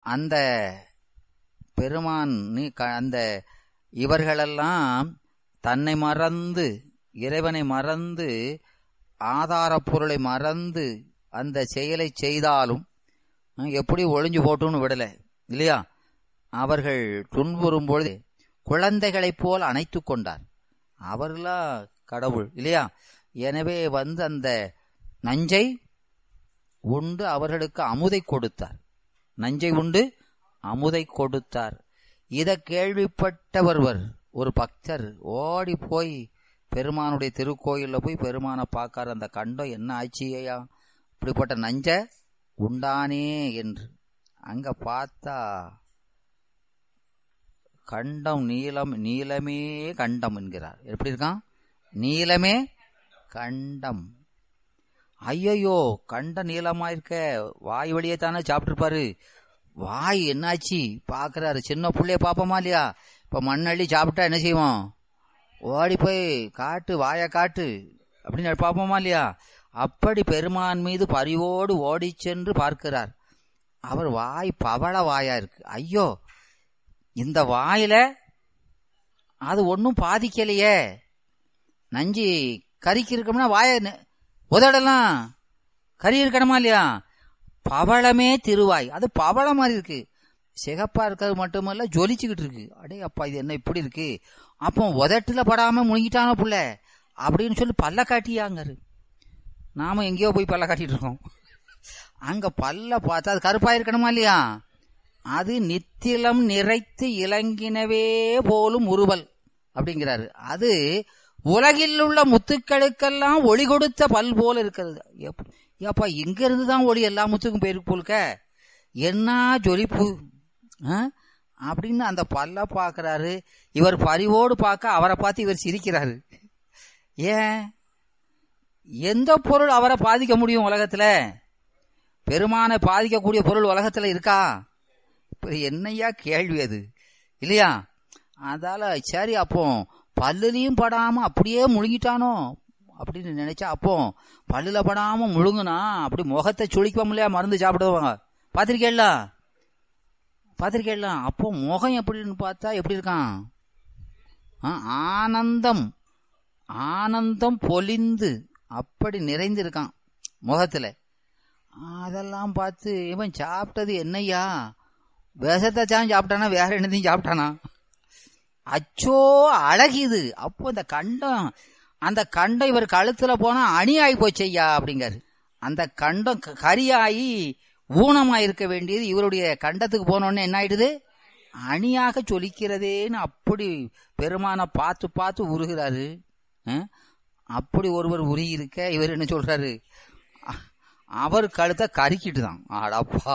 அந்த பெருமான் நீ- க- அந்த இவர்களெல்லாம் தன்னை மறந்து இறைவனை மறந்து ஆதாரப் பொருளை மறந்து அந்த செயலை செய்தாலும் அஹ், எப்படி ஒளிஞ்சு போட்டுன்னு விடல இல்லையா அவர்கள் துன்புறும் பொழுது குழந்தைகளைப் போல் அணைத்துக் கொண்டார் அவர்களா கடவுள் இல்லையா எனவே வந்து அந்த நஞ்சை உண்டு அவர்களுக்கு அமுதை கொடுத்தார் நஞ்சை உண்டு அமுதை கொடுத்தார் இத கேள்விப்பட்ட ஒருவர் ஒரு பக்தர் ஓடி போய் பெருமானுடைய திருக்கோயில்ல போய் பெருமானை பார்க்கார் அந்த கண்டம் என்ன ஆச்சியா இப்படிப்பட்ட நஞ்ச உண்டானே என்று அங்க பார்த்தா கண்டம் நீலம் நீலமே கண்டம் என்கிறார் எப்படி இருக்கான் நீலமே கண்டம் ஐயையோ கண்ட நீளமா இருக்க வாய் வழியே தானே சாப்பிட்டுருப்பாரு வாய் என்னாச்சு பாக்குறாரு சின்ன புள்ளைய பாப்போமா இல்லையா இப்ப மண்ணள்ளி சாப்பிட்டா என்ன செய்வோம் ஓடி போய் காட்டு வாய காட்டு அப்படின்னு பார்ப்போமா இல்லையா அப்படி பெருமான் மீது பரிவோடு ஓடிச் சென்று பார்க்கிறார் அவர் வாய் பவள வாயா இருக்கு ஐயோ இந்த வாயில அது ஒன்றும் பாதிக்கலையே நஞ்சு கறிக்கு இருக்கணும்னா வாய நெ- உதடலாம் கறி இருக்கணுமா இல்லையா பவளமே திருவாய் அது பவளம் மாதிரி இருக்கு சிகப்பா இருக்கிறது மட்டுமல்ல ஜொலிச்சுக்கிட்டு இருக்கு அடே அப்பா இது என்ன இப்படி இருக்கு அப்போ உதட்டுல படாம முழுங்கிட்டானோ புள்ள அப்படின்னு சொல்லி பல்ல காட்டியாங்காரு நாம எங்கேயோ போய் பல்ல காட்டிட்டு இருக்கோம் அங்க பல்ல பார்த்தா அது கருப்பா இருக்கணுமா இல்லையா அது நித்திலம் நிறைத்து இலங்கினவே போலும் உருவல் அப்படிங்கிறாரு அது உலகில் உள்ள முத்துக்களுக்கெல்லாம் ஒளி கொடுத்த பல் போல இருக்கிறது எப்ப- ஏப்பா இங்க இருந்து தான் ஒளி எல்லா முத்துக்கும் போயிருக்கு போலுக்க என்ன ஜொலிப்பு ஆ? அப்படின்னு அந்த பல்ல பாக்குறாரு இவர் பரிவோடு பார்க்க அவரை பார்த்து இவர் சிரிக்கிறாரு ஏன் எந்த பொருள் அவரை பாதிக்க முடியும் உலகத்துல பெருமானை பாதிக்கக்கூடிய பொருள் உலகத்துல இருக்கா இப்ப என்னையா கேள்வி அது இல்லையா அதால சரி அப்போ பல்லுலயும் படாம அப்படியே முழுங்கிட்டானோ அப்படின்னு நினைச்சா அப்போ பல்லுல படாம முழுங்குனா அப்படி முகத்தை சுளிக்க இல்லையா மருந்து சாப்பிடுவாங்க பாத்திருக்கேல்ல பாத்திருக்கேல்ல அப்போ முகம் எப்படின்னு பார்த்தா எப்படி இருக்கான் ஆ, ஆனந்தம் ஆனந்தம் பொலிந்து அப்படி நிறைந்து இருக்கான் முகத்துல அதெல்லாம் பார்த்து இவன் சாப்பிட்டது என்னய்யா விஷத்தை தான் சாப்பிட்டானா வேற என்னத்தையும் சாப்பிட்டானா அச்சோ அழகிது அப்போ இந்த கண்டம் அந்த கண்டம் இவர் கழுத்துல போனா அணி ஆகி போச்சையா அப்படிங்காரு அந்த கண்டம் க- கரியாகி ஊனமா இருக்க வேண்டியது இவருடைய கண்டத்துக்கு போனோடனே என்ன ஆயிடுது அணியாக சொலிக்கிறதேன்னு அப்படி பெருமான பார்த்து பார்த்து உருகிறாரு அஹ்? அப்படி ஒருவர் உருகி இருக்க இவர் என்ன சொல்றாரு அ- அவர் கழுத்தை கருக்கிட்டு தான் ஆடாப்பா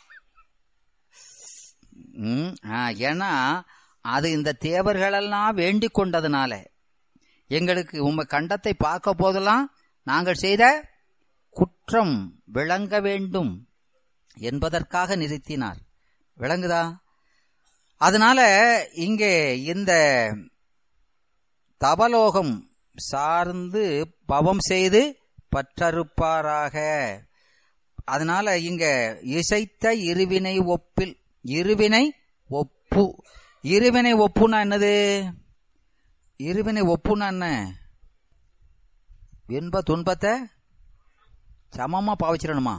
ம், ஆ, ஏன்னா அது இந்த தேவர்களெல்லாம் வேண்டிக் கொண்டதுனால எங்களுக்கு உங்க கண்டத்தை பார்க்க போதெல்லாம் நாங்கள் செய்த குற்றம் விளங்க வேண்டும் என்பதற்காக நிறுத்தினார் விளங்குதா அதனால இங்கே இந்த தவலோகம் சார்ந்து பவம் செய்து பற்றறுப்பாராக அதனால இங்க இசைத்த இருவினை ஒப்பில் இருவினை ஒப்பு இருவினை ஒப்புனா என்னது இருவினை ஒப்புனா என்ன இன்ப துன்பத்தை சமமா பாவிச்சிடணுமா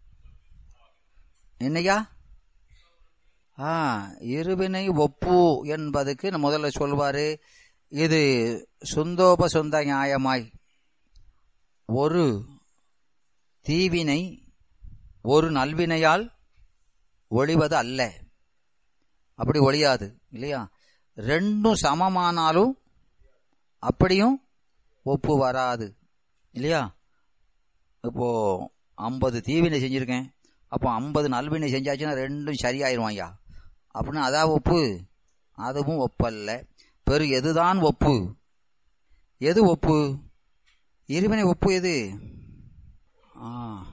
என்னையா ஆ இருவினை ஒப்பு என்பதுக்கு நான் முதல்ல சொல்வாரு இது சுந்தோப சொந்த நியாயமாய் ஒரு தீவினை ஒரு நல்வினையால் ஒழிவது அல்ல அப்படி ஒழியாது இல்லையா ரெண்டும் சமமானாலும் அப்படியும் ஒப்பு வராது இல்லையா இப்போ ஐம்பது தீவினை செஞ்சிருக்கேன் அப்போ ஐம்பது நல்வினை செஞ்சாச்சுன்னா ரெண்டும் சரியாயிரும் ஐயா அப்படின்னு அதா ஒப்பு அதுவும் ஒப்பல்ல பெரு எதுதான் ஒப்பு எது ஒப்பு இருவினை ஒப்பு எது ஆ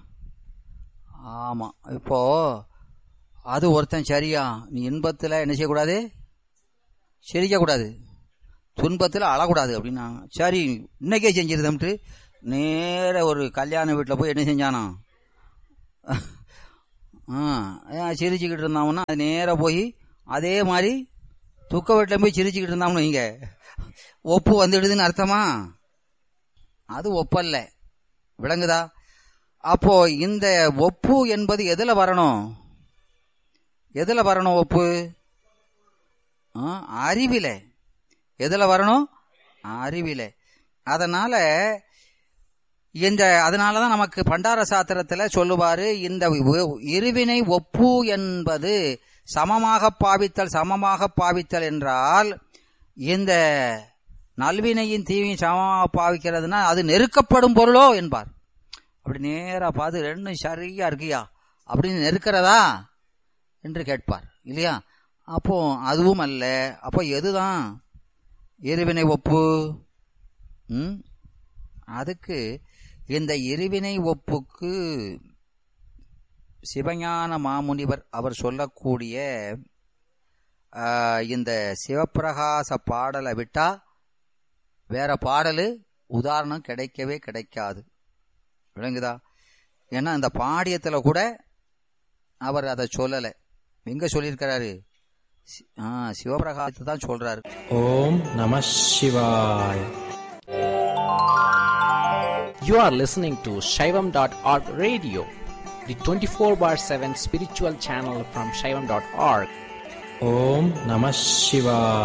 ஆமா இப்போ அது ஒருத்தன் சரியா நீ இன்பத்துல என்ன செய்யக்கூடாது சிரிக்க கூடாது துன்பத்துல அழக்கூடாது அப்படின்னா சரி இன்னைக்கே செஞ்சிருந்தம்ட்டு நேர ஒரு கல்யாண வீட்டில் போய் என்ன செஞ்சானா ஆ, அஹ் சிரிச்சுக்கிட்டு இருந்தாங்கன்னா அது நேராக போய் அதே மாதிரி துக்க வீட்டில் போய் சிரிச்சுக்கிட்டு இருந்தாங்கன்னு வைங்க ஒப்பு வந்துடுதுன்னு அர்த்தமா அது ஒப்பல்ல விளங்குதா அப்போ இந்த ஒப்பு என்பது எதுல வரணும் எதுல வரணும் ஒப்பு ஆ, அறிவில எதுல வரணும் அறிவில அதனால இந்த அதனாலதான் நமக்கு பண்டார சாத்திரத்துல சொல்லுவாரு இந்த ஒ- இருவினை ஒப்பு என்பது சமமாக பாவித்தல் சமமாக பாவித்தல் என்றால் இந்த நல்வினையின் தீவியும் சமமாக பாவிக்கிறதுனா அது நெருக்கப்படும் பொருளோ என்பார் அப்படி நேரா பார்த்து ரெண்டும் சரியா இருக்கியா அப்படின்னு நெருக்கிறதா என்று கேட்பார் இல்லையா அப்போ அதுவும் அல்ல அப்போ எதுதான் இருவினை ஒப்பு ம்? அதுக்கு இந்த இருவினை ஒப்புக்கு சிவஞான மாமுனிவர் அவர் சொல்லக்கூடிய ஆ, இந்த சிவப்பிரகாச பாடலை விட்டா வேற பாடலு உதாரணம் கிடைக்கவே கிடைக்காது விளங்குதா ஏன்னா இந்த பாடியத்துல கூட அவர் அதை சொல்லலை எங்க சொல்லியிருக்கிறாரு சி- ஆ, சிவபிரகாசத்தை தான் சொல்றாரு ஓம் நம சிவாய் You are listening to Shaivam.org radio, the 24 bar 7 spiritual channel from Shaivam.org. Om Namah Shivaya.